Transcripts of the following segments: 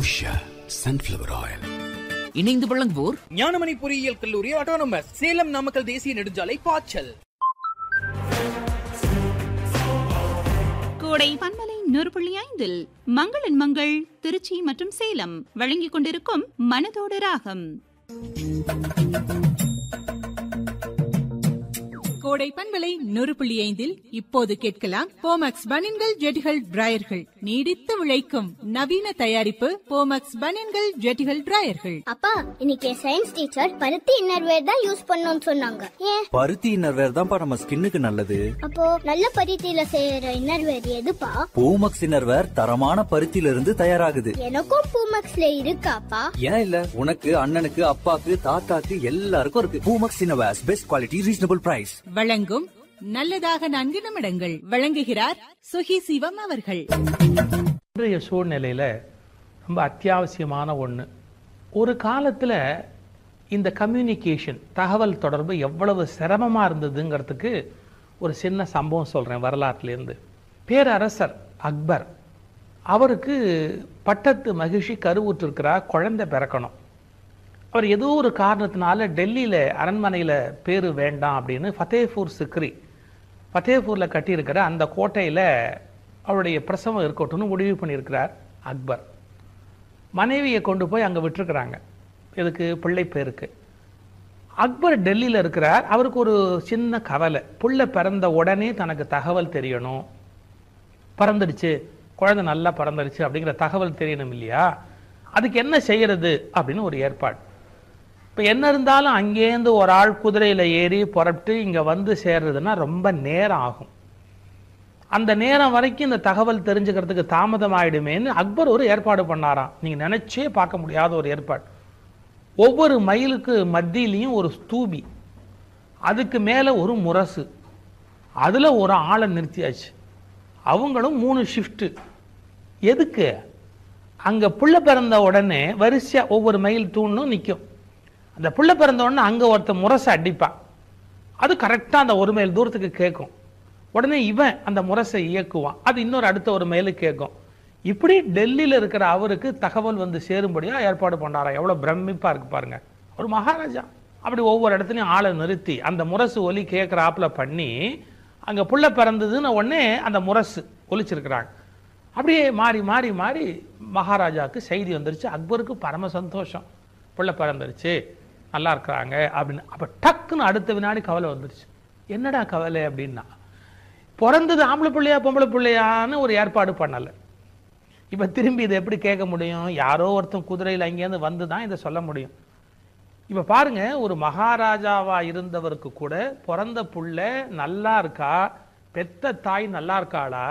Usha sunflower oil இணைந்து வழங்குவோர் ஞானமணி பொறியியல் கல்லூரி ஆட்டோனமஸ் சேலம் நாமக்கல் தேசிய நெடுஞ்சாலை பாய்ச்சல் கோடை பன்மலை நூறு புள்ளி ஐந்தில் மங்களன் மங்கள் திருச்சி மற்றும் சேலம் வழங்கிக் கொண்டிருக்கும் மனதோடு ராகம் கோடை பண்பலை நூறு புள்ளி ஐந்தில் இப்போது கேட்கலாம் போமக்ஸ் பனின்கள் ஜெட்டிகள் டிராயர்கள் நீடித்து உழைக்கும் நவீன தயாரிப்பு போமக்ஸ் பனின்கள் ஜெட்டிகள் டிராயர்கள் அப்பா இன்னைக்கு சயின்ஸ் டீச்சர் பருத்தி இன்னர்வேர் தான் யூஸ் பண்ணணும்னு சொன்னாங்க ஏன் பருத்தி இன்னர்வேர் தான்ப்பா நம்ம ஸ்கின்னுக்கு நல்லது அப்போ நல்ல பருத்தியில செய்யற இன்னர்வேர் எதுப்பா பூமக்ஸ் இன்னர்வேர் தரமான பருத்தியில இருந்து தயாராகுது எனக்கும் பூமக்ஸ்ல இருக்காப்பா ஏன் இல்ல உனக்கு அண்ணனுக்கு அப்பாக்கு தாத்தாக்கு எல்லாருக்கும் இருக்கு Poomex innerwears best quality reasonable price வழங்கும் நல்லதாக நான்கு நிமிடங்கள் வழங்குகிறார் சுகி சிவம் அவர்கள் இன்றைய சூழ்நிலையில் ரொம்ப அத்தியாவசியமான ஒன்று ஒரு காலத்தில் இந்த கம்யூனிகேஷன் தகவல் தொடர்பு எவ்வளவு சிரமமாக இருந்ததுங்கிறதுக்கு ஒரு சின்ன சம்பவம் சொல்கிறேன் வரலாற்றுலேருந்து பேரரசர் அக்பர் அவருக்கு பட்டத்து மகிழ்ச்சி கருவுற்றிருக்கிறார் குழந்தை பிறக்கணும் அவர் ஏதோ ஒரு காரணத்தினால டெல்லியில் அரண்மனையில் பேர் வேண்டாம் அப்படின்னு ஃபத்தேபூர் சிக்ரி ஃபத்தேபூரில் கட்டியிருக்கிற அந்த கோட்டையில் அவருடைய பிரசவம் இருக்கட்டும்னு முடிவு பண்ணியிருக்கிறார் அக்பர் மனைவியை கொண்டு போய் அங்கே விட்டுருக்குறாங்க இதுக்கு பிள்ளை பேருக்கு அக்பர் டெல்லியில் இருக்கிறார் அவருக்கு ஒரு சின்ன கவலை புள்ள பிறந்த உடனே தனக்கு தகவல் தெரியணும் பறந்துடுச்சு குழந்தை நல்லா பறந்துடுச்சு அப்படிங்கிற தகவல் தெரியணும் இல்லையா அதுக்கு என்ன செய்யறது அப்படின்னு ஒரு ஏற்பாடு இப்போ என்ன இருந்தாலும் அங்கேருந்து ஒரு ஆள் குதிரையில் ஏறி புறப்பட்டு இங்கே வந்து சேர்றதுன்னா ரொம்ப நேரம் ஆகும் அந்த நேரம் வரைக்கும் இந்த தகவல் தெரிஞ்சுக்கிறதுக்கு தாமதம் ஆயிடுமேன்னு அக்பர் ஒரு ஏற்பாடு பண்ணாராம் நீங்கள் நினைச்சே பார்க்க முடியாத ஒரு ஏற்பாடு ஒவ்வொரு மைலுக்கு மத்தியிலையும் ஒரு ஸ்தூபி அதுக்கு மேலே ஒரு முரசு அதில் ஒரு ஆளை நிறுத்தியாச்சு அவங்களும் மூணு ஷிஃப்ட்டு எதுக்கு அங்கே புள்ள பிறந்த உடனே வரிசையாக ஒவ்வொரு மைல் தூணும் நிற்கும் அந்த புள்ள பிறந்த உடனே அங்கே ஒருத்தன் முரசை அடிப்பான் அது கரெக்டாக அந்த ஒரு மைல் தூரத்துக்கு கேட்கும் உடனே இவன் அந்த முரசை இயக்குவான் அது இன்னொரு அடுத்த ஒரு மைலுக்கு கேட்கும் இப்படி டெல்லியில் இருக்கிற அவருக்கு தகவல் வந்து சேரும்படியா ஏற்பாடு பண்ணாராம் எவ்வளோ பிரமிப்பாக இருக்கு பாருங்க ஒரு மகாராஜா அப்படி ஒவ்வொரு இடத்துலையும் ஆளை நிறுத்தி அந்த முரசு ஒலி கேட்குறாப்புல பண்ணி அங்கே புள்ள பிறந்ததுன்னு உடனே அந்த முரசு ஒலிச்சிருக்கிறாங்க அப்படியே மாறி மாறி மாறி மகாராஜாவுக்கு செய்தி வந்துருச்சு அக்பருக்கு பரம சந்தோஷம் புள்ள பிறந்துருச்சு நல்லா இருக்கிறாங்க அப்படின்னு அப்போ டக்குன்னு அடுத்த வினாடி கவலை வந்துருச்சு என்னடா கவலை அப்படின்னா பிறந்தது ஆம்பளை பிள்ளையா பொம்பளை பிள்ளையான்னு ஒரு ஏற்பாடு பண்ணலை இப்போ திரும்பி இதை எப்படி கேட்க முடியும் யாரோ ஒருத்தன் குதிரையில் அங்கேருந்து வந்து தான் இதை சொல்ல முடியும் இப்போ பாருங்க ஒரு மகாராஜாவா இருந்தவருக்கு கூட பிறந்த புள்ள நல்லா இருக்கா பெத்த தாய் நல்லா இருக்காளா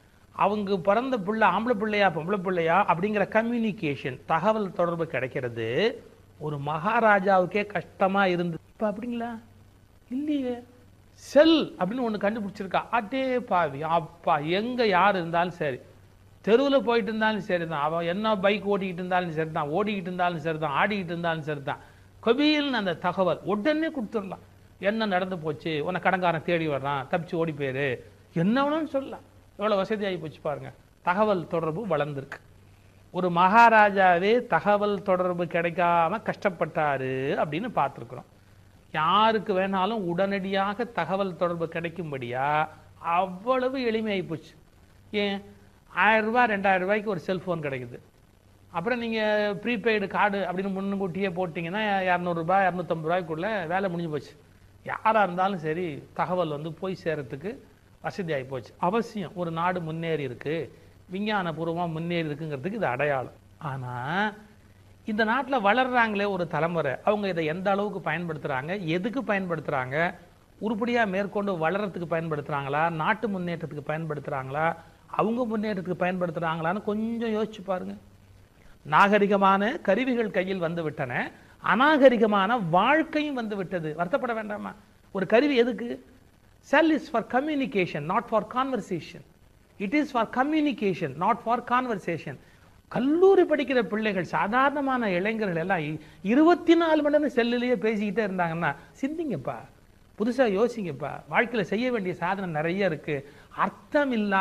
அவங்க பிறந்த புள்ள ஆம்பளை பிள்ளையா பொம்பளை பிள்ளையா அப்படிங்கிற கம்யூனிகேஷன் தகவல் தொடர்பு கிடைக்கிறது ஒரு மகாராஜாவுக்கே கஷ்டமா இருந்து இப்போ அப்படிங்களா இல்லையே செல் அப்படின்னு ஒன்று கண்டுபிடிச்சிருக்கா அட்டே பாவி அப்பா எங்கே யார் இருந்தாலும் சரி தெருவில் போயிட்டு இருந்தாலும் சரி தான் அவன் என்ன பைக் ஓட்டிக்கிட்டு இருந்தாலும் சரி தான் ஓடிக்கிட்டு இருந்தாலும் சரி தான் ஆடிக்கிட்டு இருந்தாலும் சரி தான் கொபில்னு அந்த தகவல் உடனே கொடுத்துடலாம் என்ன நடந்து போச்சு உன்னை கடங்காரன் தேடி வர்றான் தப்பிச்சு ஓடி போயிரு என்ன வேணும்னு சொல்லலாம் எவ்வளோ வசதியாகி போச்சு பாருங்க தகவல் தொடர்பு வளர்ந்துருக்கு ஒரு மகாராஜாவே தகவல் தொடர்பு கிடைக்காம கஷ்டப்பட்டாரு அப்படின்னு பார்த்துருக்குறோம் யாருக்கு வேணாலும் உடனடியாக தகவல் தொடர்பு கிடைக்கும்படியா அவ்வளவு எளிமையாகி போச்சு ஏன் ஆயிரம் ரூபாய் ரெண்டாயிரம் ரூபாய்க்கு ஒரு செல்ஃபோன் கிடைக்குது அப்புறம் நீங்கள் ப்ரீபெய்டு கார்டு அப்படின்னு முன்கூட்டியே போட்டிங்கன்னா இரநூறுபா இரநூத்தம்பது ரூபாய்க்குள்ள வேலை முடிஞ்சு போச்சு யாராக இருந்தாலும் சரி தகவல் வந்து போய் சேரத்துக்கு வசதியாகி போச்சு அவசியம் ஒரு நாடு முன்னேறி இருக்கு விஞ்ஞானபூர்வமாக முன்னேறி இருக்குங்கிறதுக்கு இது அடையாளம் ஆனால் இந்த நாட்டில் வளர்றாங்களே ஒரு தலைமுறை அவங்க இதை எந்த அளவுக்கு பயன்படுத்துகிறாங்க எதுக்கு பயன்படுத்துகிறாங்க உருப்படியாக மேற்கொண்டு வளர்கிறதுக்கு பயன்படுத்துகிறாங்களா நாட்டு முன்னேற்றத்துக்கு பயன்படுத்துகிறாங்களா அவங்க முன்னேற்றத்துக்கு பயன்படுத்துகிறாங்களான்னு கொஞ்சம் யோசிச்சு பாருங்க நாகரிகமான கருவிகள் கையில் வந்து விட்டன அநாகரிகமான வாழ்க்கையும் வந்து விட்டது வருத்தப்பட வேண்டாமா ஒரு கருவி எதுக்கு cell is for communication not for conversation it is for communication not for conversation கல்லூரி படிக்கிற பிள்ளைகள் சாதாரணமான இளைஞர்கள் எல்லாம் இருபத்தி நாலு மணி நேரம் செல்லுலேயே பேசிக்கிட்டே இருந்தாங்கன்னா சிந்திங்கப்பா புதுசாக யோசிங்கப்பா வாழ்க்கையில் செய்ய வேண்டிய சாதனை நிறைய இருக்கு அர்த்தம்